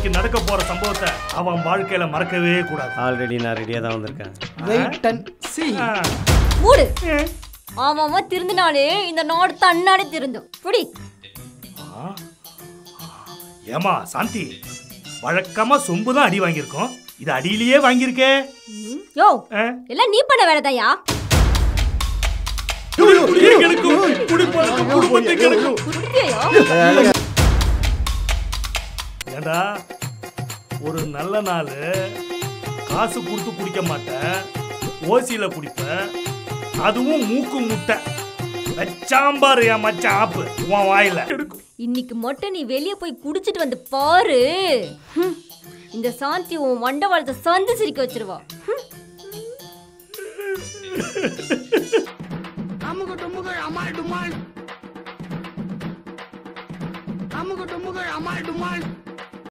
நாளைக்கு நடக்க போற சம்பவத்தை அவன் வாழ்க்கையில மறக்கவே கூடாது ஆல்ரெடி நான் ரெடியாக தான் வந்திருக்கேன் வெயிட் அண்ட் சி ஆ. மூடு ஆமா ஆமா திருந்தினாலே இந்த நாடு தன்னாலே திருந்தும் புடி ஏமா சாந்தி வழக்கமா சொம்பு தான் அடி வாங்கியிருக்கோம் இது அடியிலேயே வாங்கியிருக்கே ம், யோ ஆ? எல்லாம் நீ பண்ண வேலைதாயா குடியே கிடக்கும். குடிப்பதற்கு குடும்பத்தை கிடக்கும். குடிப்பியோ ஏண்டா ஒரு நல்ல நாள் காசு கொடுத்து குடிக்க மாட்டேன் ஓசியில குடிப்பேன் அதுவும் மூக்கு முட்டை வச்சாம்பாரு என் மச்சான் ஆப்பு உன் வாயில இன்னைக்கு மட்டும் நீ வெளியே போய் குடிச்சிட்டு வந்து பாரு ஹம், இந்த சாந்தி உன் மண்டவாளத்தை சந்து சிரிக்க வச்சிருவா ஹம். அமுக டுமுக அமால் டுமால் அமுக டுமுக அமால் டுமால்